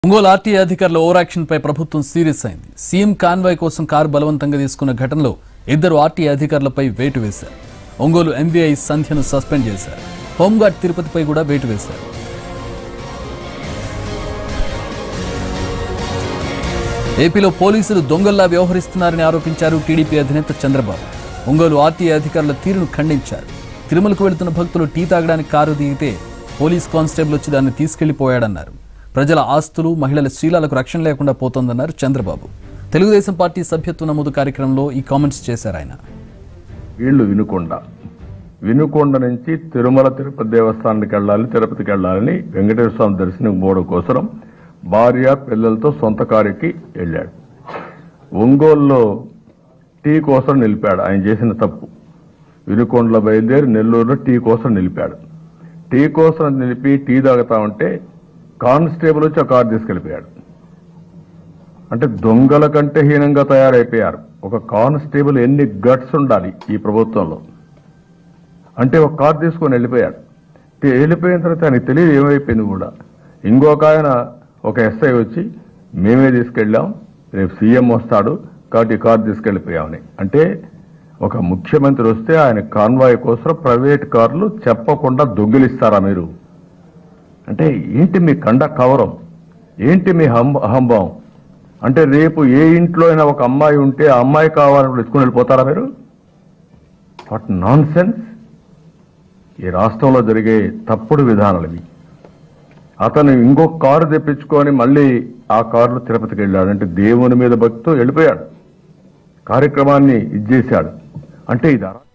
Ongole RTA అధికారుల overaction పై ప్రభుత్వం సీరియస్ అయింది సీఎం కాన్వాయ్ కోసం కారు బలవంతంగా తీసుకున్న ఘటనలో ఇద్దరు ఆర్టీఏ అధికారులపై వేటు వేశారు ఒంగోలు ఎంబీఐ సంధ్యను సస్పెండ్ చేశారు హోంగార్డ్ తిరుపతిపై కూడా వేటు వేశారు ఏపీలో పోలీసులు దొంగల్లా వ్యవహరిస్తున్నారని ఆరోపించారు టీడీపీ అధినేత చంద్రబాబు ఒంగోలు ఆర్టీఏ అధికారుల తీరును ఖండించారు తిరుమలకు వెళుతున్న భక్తులు టీ తాగడానికి కారు దిగితే పోలీస్ కానిస్టేబుల్ వచ్చి దాన్ని తీసుకెళ్లిపోయాడన్నారు ప్రజల ఆస్తులు మహిళల శీలాలకు రక్షణ లేకుండా పోతోందన్నారు చంద్రబాబు తెలుగుదేశం పార్టీ సభ్యత్వ నమోదు కార్యక్రమంలో ఈ కామెంట్స్ చేశారు ఆయన వీళ్ళు వినుకొండ వినుకొండ నుంచి తిరుమల తిరుపతి దేవస్థానానికి వెళ్ళాలి తిరుపతికి వెళ్ళాలని వెంకటేశ్వర స్వామి దర్శనం పోవడం కోసం భార్య పిల్లలతో సొంత కారుకి వెళ్ళాడు ఒంగోలులో టీ కోసం నిలిపాడు ఆయన చేసిన తప్పు వినుకొండలో బయలుదేరి నెల్లూరులో టీ కోసం నిలిపాడు టీ కోసం నిలిపి టీ తాగుతా ఉంటే కానిస్టేబుల్ వచ్చి ఆ కారు తీసుకెళ్లిపోయాడు అంటే దొంగల కంటే హీనంగా తయారైపోయారు ఒక కానిస్టేబుల్ ఎన్ని గట్స్ ఉండాలి ఈ ప్రభుత్వంలో అంటే ఒక కార్ తీసుకొని వెళ్ళిపోయాడు తే- వెళ్ళిపోయిన తర్వాత ఆయనకు తెలియదు ఏమైపోయింది కూడా ఇంకొక ఆయన ఒక ఎస్ఐ వచ్చి మేమే తీసుకెళ్ళాం రేపు సీఎం వస్తాడు కాబట్టి ఈ కార్ తీసుకెళ్ళిపోయామని అంటే ఒక ముఖ్యమంత్రి వస్తే ఆయన కాన్వాయ్ కోసం ప్రైవేట్ కార్లు చెప్పకుండా దొంగిలిస్తారా మీరు అంటే ఏంటి మీ కండ కవరం ఏంటి మీ హం అహంభావం అంటే రేపు ఏ ఇంట్లో అయినా ఒక అమ్మాయి ఉంటే ఆ అమ్మాయి కావాలని ఎత్తుకుని వెళ్ళిపోతారా మీరు వాట్ నాన్ సెన్స్ ఈ రాష్ట్రంలో జరిగే తప్పుడు విధానాలు ఇవి అతను ఇంకొక కారు తెప్పించుకొని మళ్ళీ ఆ కారులో తిరుపతికి వెళ్ళాడు అంటే దేవుని మీద భక్తితో వెళ్ళిపోయాడు కార్యక్రమాన్ని ఇచ్చేశాడు అంటే ఇది అరా-